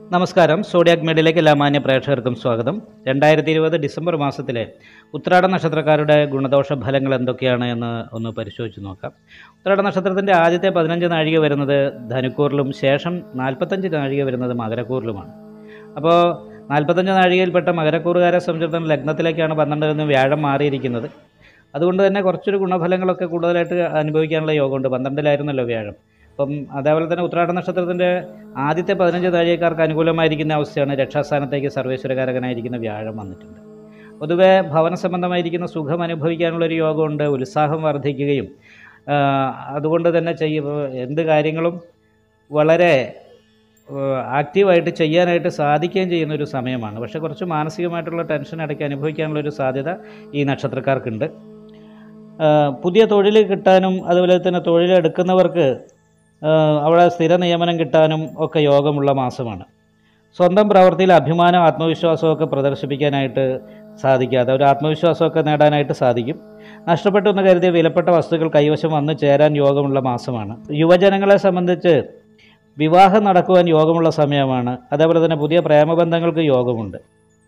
നമസ്കാരം സോഡിയാക് മീഡിയയിലേക്ക് എല്ലാ മാന്യ പ്രേക്ഷകർക്കും സ്വാഗതം രണ്ടായിരത്തി ഇരുപത് ഡിസംബർ മാസത്തിലെ ഉത്രാട നക്ഷത്രക്കാരുടെ ഗുണദോഷ ഫലങ്ങൾ എന്തൊക്കെയാണ് എന്ന് ഒന്ന് പരിശോധിച്ച് നോക്കാം ഉത്രാട നക്ഷത്രത്തിൻ്റെ ആദ്യത്തെ പതിനഞ്ച് നാഴിക വരുന്നത് ധനുക്കൂറിലും ശേഷം നാൽപ്പത്തഞ്ച് നാഴിക വരുന്നത് മകരക്കൂറിലുമാണ് അപ്പോൾ നാൽപ്പത്തഞ്ച് നാഴികയിൽപ്പെട്ട മകരക്കൂറുകാരെ സംബന്ധിച്ചിടത്തോളം ലഗ്നത്തിലേക്കാണ് പന്ത്രണ്ടിൽ നിന്ന് വ്യാഴം മാറിയിരിക്കുന്നത് അതുകൊണ്ട് തന്നെ കുറച്ചൊരു ഗുണഫലങ്ങളൊക്കെ കൂടുതലായിട്ട് അനുഭവിക്കാനുള്ള യോഗമുണ്ട് പന്ത്രണ്ടിലായിരുന്നല്ലോ വ്യാഴം അപ്പം അതേപോലെ തന്നെ ഉത്രാട നക്ഷത്രത്തിൻ്റെ ആദ്യത്തെ പതിനഞ്ച് താഴികക്കാർക്ക് അനുകൂലമായിരിക്കുന്ന അവസ്ഥയാണ് രക്ഷാസ്ഥാനത്തേക്ക് സർവേശ്വരകാരകനായിരിക്കുന്ന വ്യാഴം വന്നിട്ടുണ്ട് പൊതുവെ ഭവന സംബന്ധമായിരിക്കുന്ന സുഖം അനുഭവിക്കാനുള്ളൊരു യോഗമുണ്ട് ഉത്സാഹം വർദ്ധിക്കുകയും ആ, അതുകൊണ്ട് തന്നെ ചെയ്യും എന്ത് കാര്യങ്ങളും വളരെ ഏഹ്, ആക്റ്റീവായിട്ട് ചെയ്യാനായിട്ട് സാധിക്കുകയും ചെയ്യുന്ന ഒരു സമയമാണ് പക്ഷേ കുറച്ച് മാനസികമായിട്ടുള്ള ടെൻഷൻ ഇടയ്ക്ക് അനുഭവിക്കാനുള്ളൊരു സാധ്യത ഈ നക്ഷത്രക്കാർക്കുണ്ട് ആഹ്, പുതിയ തൊഴിൽ കിട്ടാനും അതുപോലെ തന്നെ തൊഴിലെടുക്കുന്നവർക്ക് ആഹ്, അവിടെ സ്ഥിര നിയമനം കിട്ടാനും ഒക്കെ യോഗമുള്ള മാസമാണ് സ്വന്തം പ്രവൃത്തിയിൽ അഭിമാനം ആത്മവിശ്വാസമൊക്കെ പ്രദർശിപ്പിക്കാനായിട്ട് സാധിക്കാതെ ഒരു ആത്മവിശ്വാസമൊക്കെ നേടാനായിട്ട് സാധിക്കും നഷ്ടപ്പെട്ടു എന്ന് കരുതിയ വിലപ്പെട്ട വസ്തുക്കൾ കൈവശം വന്നു ചേരാൻ യോഗമുള്ള മാസമാണ് യുവജനങ്ങളെ സംബന്ധിച്ച് വിവാഹം നടക്കുവാൻ യോഗമുള്ള സമയമാണ് അതേപോലെ തന്നെ പുതിയ പ്രേമബന്ധങ്ങൾക്ക് യോഗമുണ്ട്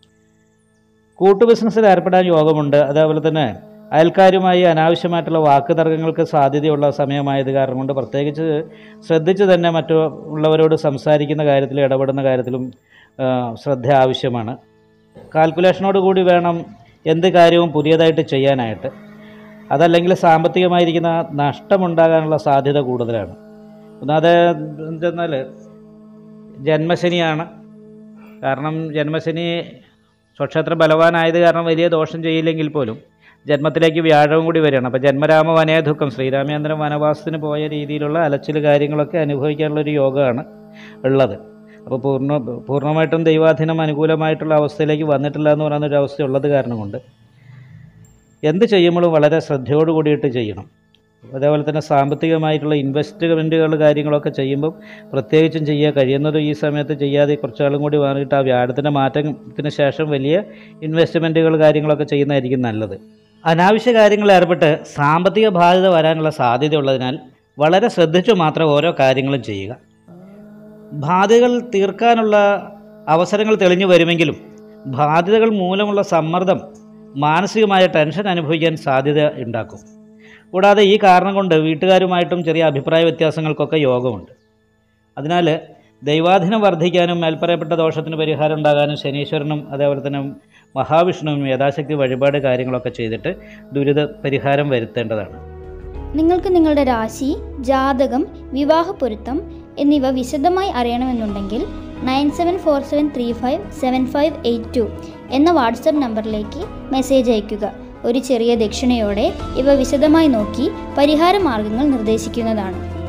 കൂട്ടു ബിസിനസ്സിൽ ഏർപ്പെടാൻ യോഗമുണ്ട് അതേപോലെ തന്നെ അയൽക്കാരുമായി അനാവശ്യമായിട്ടുള്ള വാക്കുതർക്കങ്ങൾക്ക് സാധ്യതയുള്ള സമയമായത് കാരണം കൊണ്ട് പ്രത്യേകിച്ച് ശ്രദ്ധിച്ച് തന്നെ മറ്റുള്ളവരോട് സംസാരിക്കുന്ന കാര്യത്തിലും ഇടപെടുന്ന കാര്യത്തിലും ആ, ശ്രദ്ധ ആവശ്യമാണ് കാൽക്കുലേഷനോട് കൂടി വേണം എന്ത് കാര്യവും പുതിയതായിട്ട് ചെയ്യാനായിട്ട് അതല്ലെങ്കിൽ സാമ്പത്തികമായിരിക്കുന്ന നഷ്ടമുണ്ടാകാനുള്ള സാധ്യത കൂടുതലാണ് ഒന്നാമത് എന്തെന്നാൽ ജന്മശനിയാണ് കാരണം ജന്മശനി സ്വക്ഷേത്ര ബലവാനായത് കാരണം വലിയ ദോഷം ചെയ്യില്ലെങ്കിൽ പോലും ജന്മത്തിലേക്ക് വ്യാഴവും കൂടി വരികയാണ് അപ്പോൾ ജന്മരാമ വനയ ദുഃഖം ശ്രീരാമചന്ദ്രൻ വനവാസത്തിന് പോയ രീതിയിലുള്ള അലച്ചിൽ കാര്യങ്ങളൊക്കെ അനുഭവിക്കാനുള്ളൊരു യോഗമാണ് ഉള്ളത് അപ്പോൾ പൂർണ്ണ പൂർണ്ണമായിട്ടും ദൈവാധീനം അനുകൂലമായിട്ടുള്ള അവസ്ഥയിലേക്ക് വന്നിട്ടില്ല എന്ന് പറയുന്ന ഒരു അവസ്ഥ ഉള്ളത് കാരണം കൊണ്ട് എന്ത് ചെയ്യുമ്പോഴും വളരെ ശ്രദ്ധയോട് കൂടിയിട്ട് ചെയ്യണം അതേപോലെ തന്നെ സാമ്പത്തികമായിട്ടുള്ള ഇൻവെസ്റ്റ്മെൻറ്റുകൾ കാര്യങ്ങളൊക്കെ ചെയ്യുമ്പം പ്രത്യേകിച്ചും ചെയ്യാൻ കഴിയുന്നതും ഈ സമയത്ത് ചെയ്യാതെ കുറച്ചാളും കൂടി മാറിയിട്ട് ആ വ്യാഴത്തിൻ്റെ മാറ്റത്തിന് ശേഷം വലിയ ഇൻവെസ്റ്റ്മെൻറ്റുകൾ കാര്യങ്ങളൊക്കെ ചെയ്യുന്നതായിരിക്കും നല്ലത് അനാവശ്യ കാര്യങ്ങളിൽ ഏർപ്പെട്ട് സാമ്പത്തിക ബാധ്യത വരാനുള്ള സാധ്യതയുള്ളതിനാൽ വളരെ ശ്രദ്ധിച്ചു മാത്രം ഓരോ കാര്യങ്ങളും ചെയ്യുക ബാധ്യതകൾ തീർക്കാനുള്ള അവസരങ്ങൾ തെളിഞ്ഞു വരുമെങ്കിലും ബാധ്യതകൾ മൂലമുള്ള സമ്മർദ്ദം മാനസികമായ ടെൻഷൻ അനുഭവിക്കാൻ സാധ്യത ഉണ്ടാക്കും കൂടാതെ ഈ കാരണം കൊണ്ട് വീട്ടുകാരുമായിട്ടും ചെറിയ അഭിപ്രായ വ്യത്യാസങ്ങൾക്കൊക്കെ യോഗമുണ്ട് അതിനാൽ ദൈവാധീനം വർദ്ധിക്കാനും മേൽപ്പറയപ്പെട്ട ദോഷത്തിന് പരിഹാരം ഉണ്ടാകാനും ശനീശ്വരനും അതേപോലെ തന്നെ മഹാവിഷ്ണുവും യഥാശക്തി വഴിപാട് കാര്യങ്ങളൊക്കെ ചെയ്തിട്ട് ദുരിത പരിഹാരം വരുത്തേണ്ടതാണ് നിങ്ങൾക്ക് നിങ്ങളുടെ രാശി ജാതകം വിവാഹ പൊരുത്തം എന്നിവ വിശദമായി അറിയണമെന്നുണ്ടെങ്കിൽ nine seven four seven three five seven five eight two എന്ന വാട്സപ്പ് നമ്പറിലേക്ക് മെസ്സേജ് അയയ്ക്കുക ഒരു ചെറിയ ദക്ഷിണയോടെ ഇവ വിശദമായി നോക്കി പരിഹാര മാർഗങ്ങൾ നിർദ്ദേശിക്കുന്നതാണ്